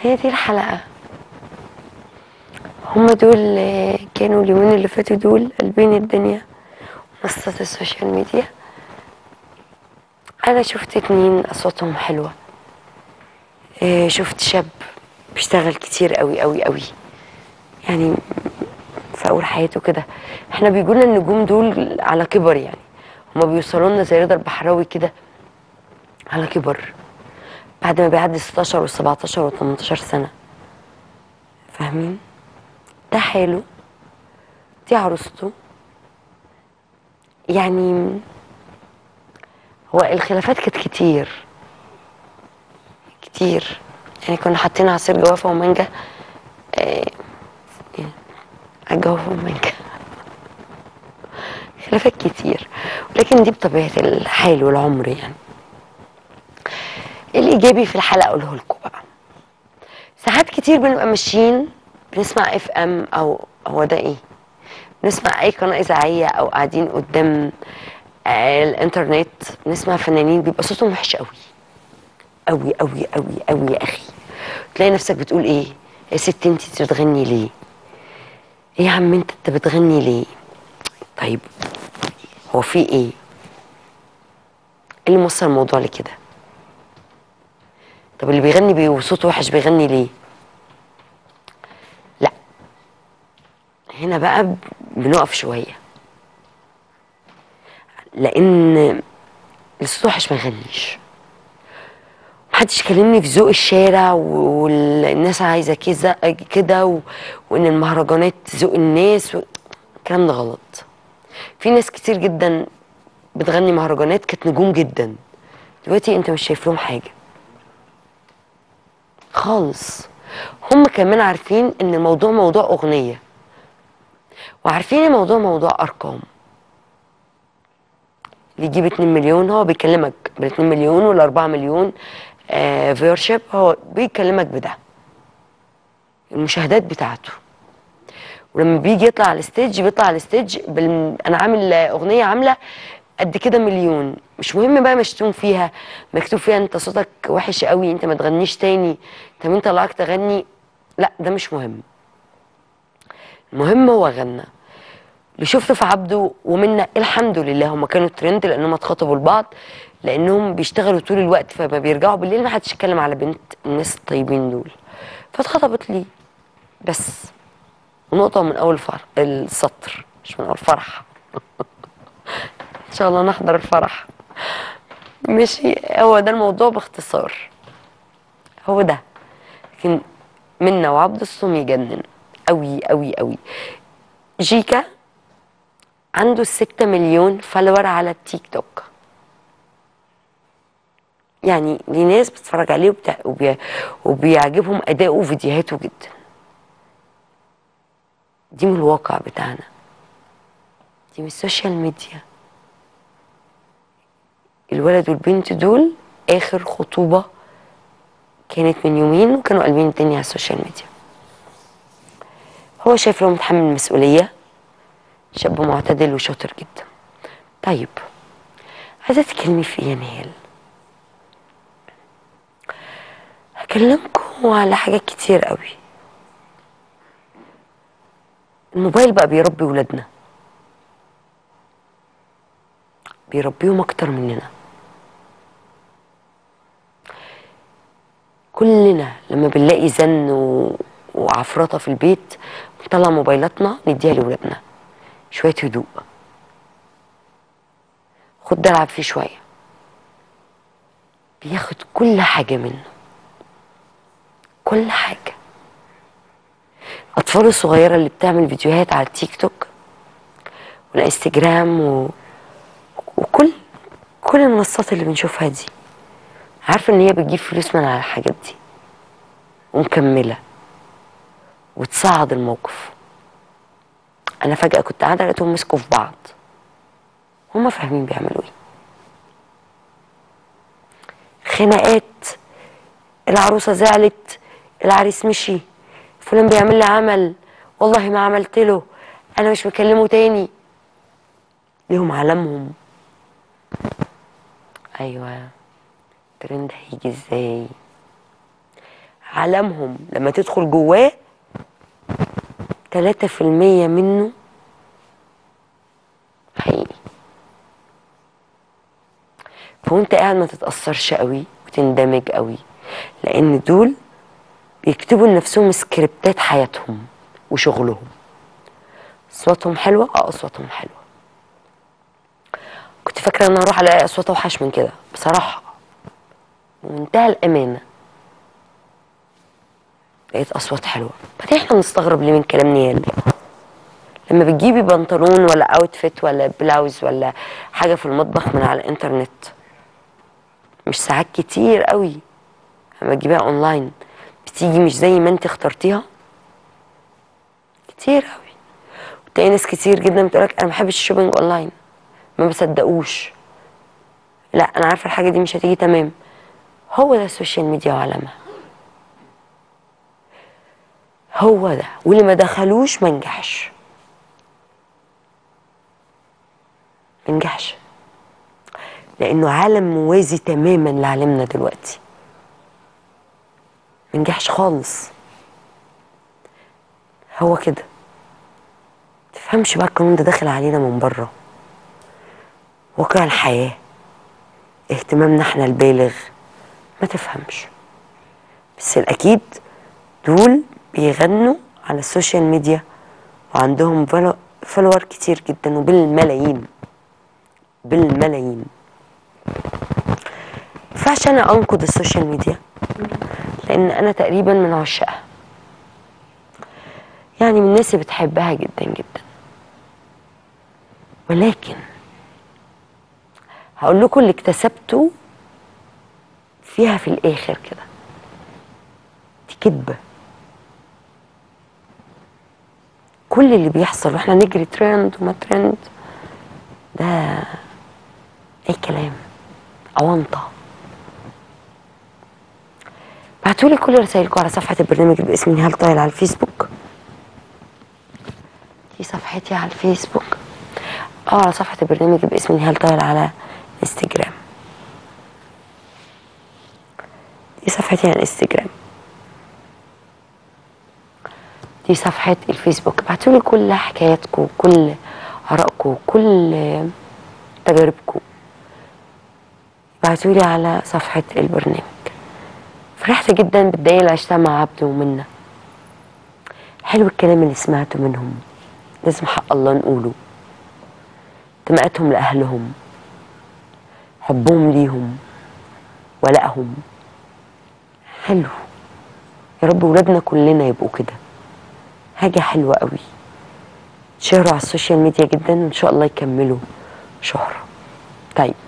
هي دي الحلقة هما دول آه، كانوا اليومين اللي فاتوا دول قلبين الدنيا منصات السوشيال ميديا أنا شفت اتنين أصواتهم حلوة آه، شفت شاب بيشتغل كتير قوي قوي قوي يعني في أول حياته كده احنا بيقولنا النجوم دول على كبر يعني هما بيوصلوا لنا زي رضا البحراوي كده على كبر بعد ما بيعدي 16 و 17 و 18 سنة فاهمين؟ ده حاله دي عروسته يعني هو الخلافات كانت كتير كتير يعني كنا حاطين عصير جوافة ومانجا آه، يعني على الجوافة ومانجا خلافات كتير ولكن دي بطبيعة الحال والعمر يعني الإيجابي في الحلقة أقوله لكم بقى ساعات كتير بنبقى ماشيين بنسمع اف ام او هو ده ايه بنسمع اي قناه اذاعيه او قاعدين قدام آه، الانترنت بنسمع فنانين بيبقى صوتهم وحش قوي قوي قوي قوي قوي يا اخي تلاقي نفسك بتقول ايه يا ست انت بتغني ليه ايه يا عم انت انت بتغني ليه طيب هو في ايه إيه اللي موصل الموضوع لكده طب اللي بيغني بي وصوته وحش بيغني ليه لا هنا بقى بنقف شويه لان الصوت وحش ما يغنيش محدش كلمني في ذوق الشارع و- والناس عايزه كذا كده و... وان المهرجانات ذوق الناس و... الكلام ده غلط في ناس كتير جدا بتغني مهرجانات كانت نجوم جدا دلوقتي انت مش شايف لهم حاجه خالص هم كمان عارفين ان الموضوع موضوع اغنيه وعارفين الموضوع موضوع ارقام اللي يجيب 2 مليون هو بيكلمك بال 2 مليون ولا 4 مليون آه فيورشيب هو بيكلمك بده المشاهدات بتاعته ولما بيجي يطلع على الستيج بيطلع على الستيج بال... انا عامل آه، اغنيه عامله قد كده مليون مش مهم بقى مشتوم فيها مكتوب فيها انت صوتك وحش قوي انت ما تغنيش تاني طب انت طلعك تغني لا ده مش مهم المهم هو غنى اللي شفته في عبده ومنى الحمد لله هم كانوا ترند لانهم اتخطبوا لبعض لانهم بيشتغلوا طول الوقت فما بيرجعوا بالليل ما حدش يتكلم على بنت الناس الطيبين دول فاتخطبت لي بس ونقطة من أول فرح السطر مش من أول فرح إن شاء الله نحضر الفرح ماشي هو ده الموضوع باختصار هو ده لكن منا وعبد الصوم يجنن أوي أوي أوي جيكا عنده ستة مليون فولور على التيك توك يعني دي ناس بتتفرج عليه وبتاع وبي... وبيعجبهم أداؤه وفيديوهاته جدا دي من الواقع بتاعنا دي من السوشيال ميديا الولد والبنت دول آخر خطوبة كانت من يومين وكانوا قلبين الدنيا على السوشيال ميديا هو شايف له متحمل المسؤولية شاب معتدل وشاطر جدا طيب عايزة تكلمي في ايه يا نهال هكلمكم على حاجات كتير قوي الموبايل بقى بيربي ولادنا بيربيهم اكتر مننا كلنا لما بنلاقي زن و... وعفرطه في البيت نطلع موبايلاتنا نديها لولادنا شويه هدوء خد ده العب فيه شويه بياخد كل حاجه منه كل حاجه الاطفال الصغيره اللي بتعمل فيديوهات على التيك توك والانستجرام و... وكل كل المنصات اللي بنشوفها دي عارفه ان هي بتجيب فلوس من على الحاجات دي ومكمله وتصعد الموقف انا فجاه كنت قاعده لقيتهم مسكوا في بعض هما فاهمين بيعملوا ايه خناقات العروسه زعلت العريس مشي فلان بيعمل لي عمل والله ما عملت له انا مش مكلمه تاني ليهم عالمهم ايوه الترند هيجي ازاي عالمهم لما تدخل جواه تلاتة في المية منه حقيقي فوانت قاعد ما تتأثرش قوي وتندمج قوي لأن دول بيكتبوا لنفسهم سكريبتات حياتهم وشغلهم أصواتهم حلوة اه أصواتهم حلوة كنت فاكرة إن أنا هروح ألاقي أصوات أوحش من كده بصراحة بمنتهى الأمانة لقيت أصوات حلوة بعدين احنا بنستغرب ليه من كلام نيال لما بتجيبي بنطلون ولا اوتفيت ولا بلاوز ولا حاجة في المطبخ من على الانترنت مش ساعات كتير قوي لما تجيبيها اونلاين بتيجي مش زي ما انت اخترتيها كتير قوي وتلاقي ناس كتير جدا بتقولك انا ما بحبش الشوبينج اونلاين ما بصدقوش لا انا عارفه الحاجه دي مش هتيجي تمام هو ده السوشيال ميديا وعلمها هو ده واللي ما دخلوش ما نجحش ما نجحش لانه عالم موازي تماما لعالمنا دلوقتي ما نجحش خالص هو كده تفهمش بقى القانون ده داخل علينا من بره واقع الحياة اهتمامنا احنا البالغ ما تفهمش بس الأكيد دول بيغنوا على السوشيال ميديا وعندهم فولور كتير جدا وبالملايين بالملايين ينفعش انا انقد السوشيال ميديا لان انا تقريبا من عشاقها يعني من الناس اللي بتحبها جدا جدا ولكن هقول لكم اللي اكتسبته فيها في الاخر كده دي كدبه كل اللي بيحصل واحنا نجري ترند وما ترند ده اي كلام اونطه بعتولي كل رسائلكم على صفحة البرنامج باسم نهال طايل على الفيسبوك دي صفحتي على الفيسبوك اه على صفحة البرنامج باسم نهال طايل على انستجرام دي صفحتي على الانستجرام دي صفحة الفيسبوك ابعتولي كل حكاياتكم وكل آرائكم وكل تجاربكم ابعتولي على صفحة البرنامج فرحت جدا بالدقايق اللي عشتها مع عبد ومنى حلو الكلام اللي سمعته منهم لازم حق الله نقوله انتماءاتهم لأهلهم حبهم ليهم ولائهم حلو يا رب ولادنا كلنا يبقوا كده حاجة حلوة قوي شهروا على السوشيال ميديا جدا وان شاء الله يكملوا شهرة طيب